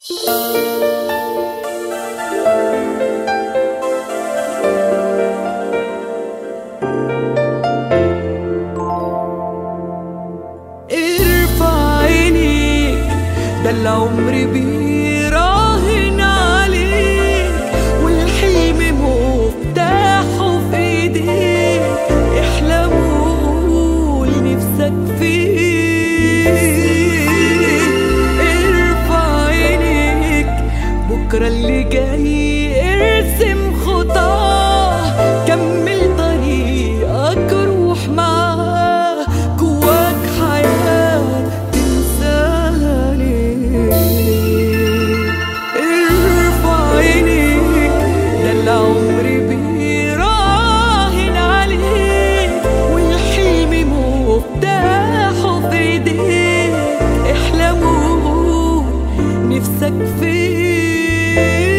ارفع عينيك ده العمر بيراهن عليك والحلم مفتاحه في ايديك احلم وقول نفسك فيه ارفع عينيك بكرة اللي جاي ارسم خطاه كمل طريقك روح معاه جواك حياة تنساني ارفع عينيك ده العمر بيراهن عليك والحلم مفتاحه في ايديك احلم وقول نفسك فيه